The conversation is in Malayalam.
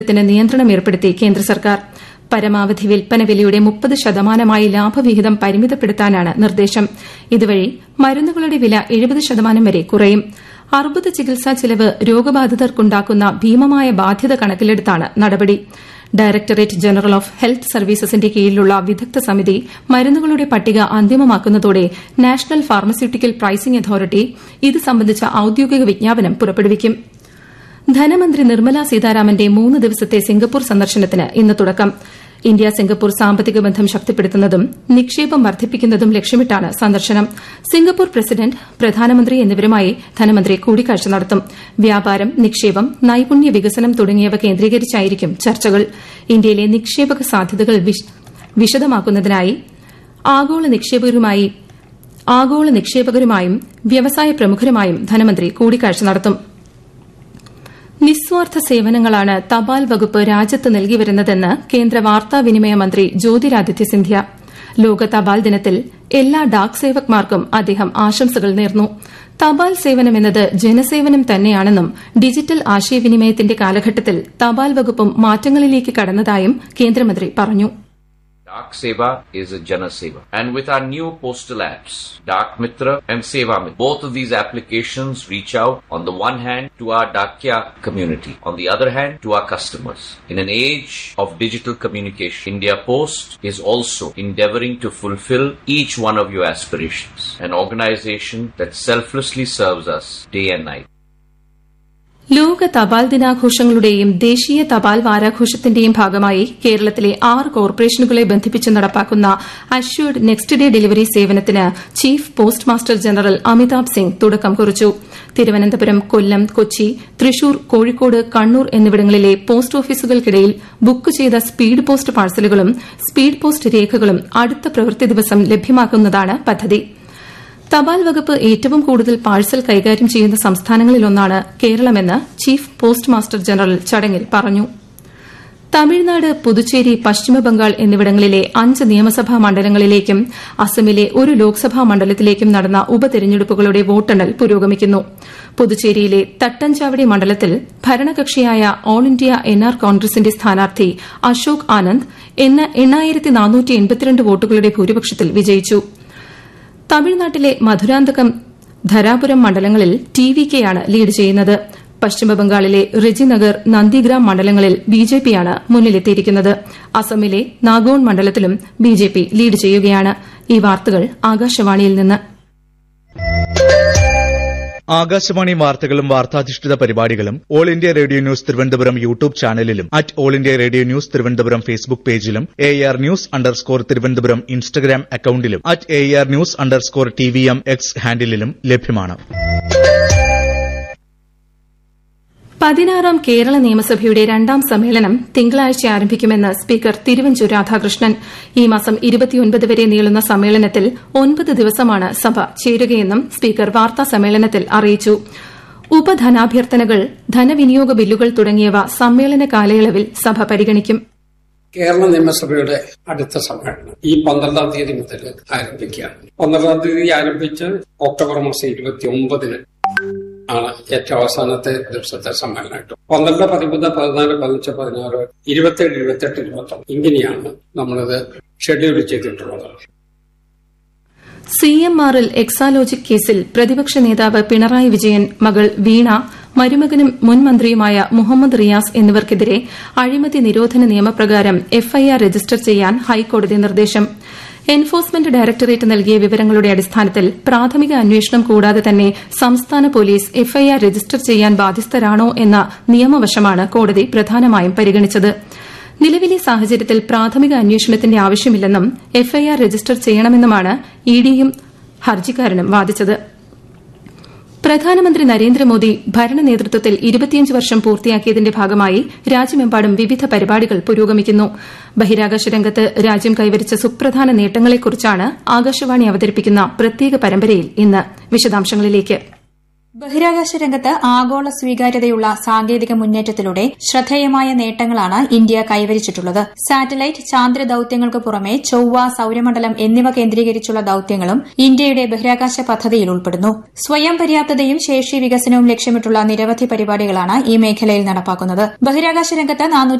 ത്തിന് നിയന്ത്രണം ഏർപ്പെടുത്തി കേന്ദ്ര സർക്കാർ പരമാവധി വിൽപ്പന വിലയുടെ മുപ്പത് ശതമാനമായി ലാഭവിഹിതം പരിമിതപ്പെടുത്താനാണ് നിർദ്ദേശം ഇതുവഴി മരുന്നുകളുടെ വില എഴുപത് ശതമാനം വരെ കുറയും അർബുദ ചികിത്സാ ചെലവ് രോഗബാധിതർക്കുണ്ടാക്കുന്ന ഭീമമായ ബാധ്യത കണക്കിലെടുത്താണ് നടപടി ഡയറക്ടറേറ്റ് ജനറൽ ഓഫ് ഹെൽത്ത് സർവീസസിന്റെ കീഴിലുള്ള വിദഗ്ധ സമിതി മരുന്നുകളുടെ പട്ടിക അന്തിമമാക്കുന്നതോടെ നാഷണൽ ഫാർമസ്യൂട്ടിക്കൽ പ്രൈസിംഗ് അതോറിറ്റി ഇത് സംബന്ധിച്ച ഔദ്യോഗിക വിജ്ഞാപനം പുറപ്പെടുവിക്കും ധനമന്ത്രി നിർമ്മല സീതാരാമന്റെ മൂന്ന് ദിവസത്തെ സിംഗപ്പൂർ സന്ദർശനത്തിന് ഇന്ന് തുടക്കം ഇന്ത്യ സിംഗപ്പൂർ സാമ്പത്തിക ബന്ധം ശക്തിപ്പെടുത്തുന്നതും നിക്ഷേപം വർദ്ധിപ്പിക്കുന്നതും ലക്ഷ്യമിട്ടാണ് സന്ദർശനം സിംഗപ്പൂർ പ്രസിഡന്റ് പ്രധാനമന്ത്രി എന്നിവരുമായി ധനമന്ത്രി കൂടിക്കാഴ്ച നടത്തും വ്യാപാരം നിക്ഷേപം നൈപുണ്യ വികസനം തുടങ്ങിയവ കേന്ദ്രീകരിച്ചായിരിക്കും ചർച്ചകൾ ഇന്ത്യയിലെ നിക്ഷേപക സാധ്യതകൾ വിശദമാക്കുന്നതിനായി ആഗോള നിക്ഷേപകരുമായി ആഗോള നിക്ഷേപകരുമായും വ്യവസായ പ്രമുഖരുമായും ധനമന്ത്രി കൂടിക്കാഴ്ച നടത്തും നിസ്വാർത്ഥ സേവനങ്ങളാണ് തപാൽ വകുപ്പ് രാജ്യത്ത് നൽകിവരുന്നതെന്ന് കേന്ദ്ര വാർത്താവിനിമയ മന്ത്രി ജ്യോതിരാദിത്യ സിന്ധ്യ ലോക തപാൽ ദിനത്തിൽ എല്ലാ ഡാക് സേവക്മാർക്കും അദ്ദേഹം ആശംസകൾ നേർന്നു തപാൽ സേവനമെന്നത് ജനസേവനം തന്നെയാണെന്നും ഡിജിറ്റൽ ആശയവിനിമയത്തിന്റെ കാലഘട്ടത്തിൽ തപാൽ വകുപ്പും മാറ്റങ്ങളിലേക്ക് കടന്നതായും കേന്ദ്രമന്ത്രി പറഞ്ഞു Dak Seva is a Jana Seva. And with our new postal apps, Dak Mitra and Seva Mitra, both of these applications reach out on the one hand to our Dakya community, on the other hand to our customers. In an age of digital communication, India Post is also endeavoring to fulfill each one of your aspirations. An organization that selflessly serves us day and night. ലോക തപാൽ ദിനാഘോഷങ്ങളുടെയും ദേശീയ തപാൽ വാരാഘോഷത്തിന്റെയും ഭാഗമായി കേരളത്തിലെ ആറ് കോർപ്പറേഷനുകളെ ബന്ധിപ്പിച്ച് നടപ്പാക്കുന്ന അഷ്വേർഡ് നെക്സ്റ്റ് ഡേ ഡെലിവറി സേവനത്തിന് chief post master general Amitabh Singh തുടക്കം കുറിച്ചു തിരുവനന്തപുരം കൊല്ലം കൊച്ചി തൃശൂർ കോഴിക്കോട് കണ്ണൂർ എന്നിവിടങ്ങളിലെ പോസ്റ്റ് ഓഫീസുകൾക്കിടയിൽ ബുക്ക് ചെയ്ത സ്പീഡ് പോസ്റ്റ് പാഴ്സലുകളും സ്പീഡ് പോസ്റ്റ് രേഖകളും അടുത്ത പ്രവൃത്തി ദിവസം ലഭ്യമാക്കുന്നതാണ് പദ്ധതി തപാൽ വകുപ്പ് ഏറ്റവും കൂടുതൽ പാഴ്സൽ കൈകാര്യം ചെയ്യുന്ന സംസ്ഥാനങ്ങളിലൊന്നാണ് കേരളമെന്ന് ചീഫ് പോസ്റ്റ് മാസ്റ്റർ ജനറൽ ചടങ്ങിൽ പറഞ്ഞു തമിഴ്നാട് പുതുച്ചേരി പശ്ചിമബംഗാൾ എന്നിവിടങ്ങളിലെ അഞ്ച് നിയമസഭാ മണ്ഡലങ്ങളിലേക്കും അസമിലെ ഒരു ലോക്സഭാ മണ്ഡലത്തിലേക്കും നടന്ന ഉപതെരഞ്ഞെടുപ്പുകളുടെ വോട്ടെണ്ണൽ പുരോഗമിക്കുന്നു പുതുച്ചേരിയിലെ തട്ടഞ്ചാവടി മണ്ഡലത്തിൽ ഭരണകക്ഷിയായ ഓൾ ഇന്ത്യ എൻ ആർ കോൺഗ്രസിന്റെ സ്ഥാനാർത്ഥി അശോക് ആനന്ദ് എണ്ണായിരത്തി വോട്ടുകളുടെ ഭൂരിപക്ഷത്തിൽ വിജയിച്ചു തമിഴ്നാട്ടിലെ മധുരാന്തകം ധരാപുരം മണ്ഡലങ്ങളിൽ ടി വി കെയാണ് ലീഡ് ചെയ്യുന്നത് പശ്ചിമബംഗാളിലെ റെജിനഗർ നന്ദിഗ്രാം മണ്ഡലങ്ങളിൽ ബിജെപിയാണ് മുന്നിലെത്തിയിരിക്കുന്നത് അസമിലെ നാഗോൺ മണ്ഡലത്തിലും ബിജെപി ലീഡ് ചെയ്യുകയാണ് ഈ വാർത്തകൾ ആകാശവാണിയിൽ നിന്ന് ആകാശവാണി വാർത്തകളും വാർത്താധിഷ്ഠിത പരിപാടികളും all India radio news Thiruvananthapuram YouTube ചാനലിലും at all India radio news Thiruvananthapuram Facebook പേജിലും A R news underscore Thiruvananthapuram Instagram അക്കൌണ്ടിലും at A R news underscore T V M X ഹാൻഡിലും ലഭ്യമാണ് പതിനാറാം കേരള നിയമസഭയുടെ രണ്ടാം സമ്മേളനം തിങ്കളാഴ്ച ആരംഭിക്കുമെന്ന് സ്പീക്കർ തിരുവഞ്ചൂർ രാധാകൃഷ്ണൻ ഈ മാസം ഇരുപത്തിയൊൻപത് വരെ നീളുന്ന സമ്മേളനത്തിൽ ഒൻപത് ദിവസമാണ് സഭ ചേരുകയെന്നും സ്പീക്കർ വാർത്താ സമ്മേളനത്തിൽ അറിയിച്ചു ഉപധനാഭ്യർത്ഥനകൾ ധനവിനിയോഗ ബില്ലുകൾ തുടങ്ങിയവ സമ്മേളന കാലയളവിൽ സഭ പരിഗണിക്കും കേരള നിയമസഭയുടെ അടുത്ത സമ്മേളനം ഈ പന്ത്രണ്ടാം തീയതി മുതൽ ആരംഭിക്കുകയാണ് പന്ത്രണ്ടാം തീയതി ആരംഭിച്ച് ഒക്ടോബർ മാസം ഇരുപത്തി ഒമ്പതിന് ആണ് ഏറ്റവും അവസാനത്തെ ദിവസത്തെ സമ്മേളനമായിട്ട് പന്ത്രണ്ട് പതിമൂന്ന് പതിനാല് പതിനഞ്ച് പതിനാറ് ഇരുപത്തേഴ് ഇരുപത്തെട്ട് ഇരുപത്തൊന്ന് ഇങ്ങനെയാണ് നമ്മളിത് ഷെഡ്യൂൾ ചെയ്തിട്ടുള്ളത് C M R L Exalogic കേസിൽ പ്രതിപക്ഷ നേതാവ് പിണറായി വിജയൻ മകൾ വീണ മരുമകനും മുൻ മന്ത്രിയുമായ മുഹമ്മദ് റിയാസ് എന്നിവർക്കെതിരെ അഴിമതി നിരോധന നിയമപ്രകാരം എഫ്ഐആർ രജിസ്റ്റർ ചെയ്യാൻ ഹൈക്കോടതി നിർദ്ദേശം എൻഫോഴ്സ്മെന്റ് ഡയറക്ടറേറ്റ് നൽകിയ വിവരങ്ങളുടെ അടിസ്ഥാനത്തിൽ പ്രാഥമിക അന്വേഷണം കൂടാതെ തന്നെ സംസ്ഥാന പോലീസ് എഫ്ഐആർ രജിസ്റ്റർ ചെയ്യാൻ ബാധ്യസ്ഥരാണോ എന്ന നിയമവശമാണ് കോടതി പ്രധാനമായും പരിഗണിച്ചത് നിലവിലെ സാഹചര്യത്തിൽ പ്രാഥമിക അന്വേഷണത്തിന്റെ ആവശ്യമില്ലെന്നും എഫ്ഐആർ രജിസ്റ്റർ ചെയ്യണമെന്നുമാണ് ഇഡിയും ഹർജിക്കാരനും വാദിച്ചത് പ്രധാനമന്ത്രി നരേന്ദ്രമോദി ഭരണ നേതൃത്വത്തിൽ ഇരുപത്തിയഞ്ച് വർഷം പൂർത്തിയാക്കിയതിന്റെ ഭാഗമായി രാജ്യമെമ്പാടും വിവിധ പരിപാടികൾ പുരോഗമിക്കുന്നു ബഹിരാകാശ രംഗത്ത് രാജ്യം കൈവരിച്ച സുപ്രധാന നേട്ടങ്ങളെക്കുറിച്ചാണ് ആകാശവാണി അവതരിപ്പിക്കുന്ന പ്രത്യേക പരമ്പരയിൽ ഇന്ന് വിശദാംശങ്ങളിലേക്ക് ബഹിരാകാശ രംഗത്ത് ആഗോള സ്വീകാര്യതയുള്ള സാങ്കേതിക മുന്നേറ്റത്തിലൂടെ ശ്രദ്ധേയമായ നേട്ടങ്ങളാണ് ഇന്ത്യ കൈവരിച്ചിട്ടുള്ളത് സാറ്റലൈറ്റ് ചാന്ദ്ര ദൌത്യങ്ങൾക്ക് പുറമെ ചൊവ്വ സൌരമണ്ഡലം എന്നിവ കേന്ദ്രീകരിച്ചുള്ള ദൌത്യങ്ങളും ഇന്ത്യയുടെ ബഹിരാകാശ പദ്ധതിയിൽ ഉൾപ്പെടുന്നു സ്വയം പര്യാപ്തതയും ശേഷി വികസനവും ലക്ഷ്യമിട്ടുള്ള നിരവധി പരിപാടികളാണ് ഈ മേഖലയിൽ നടപ്പാക്കുന്നത് ബഹിരാകാശ രംഗത്ത്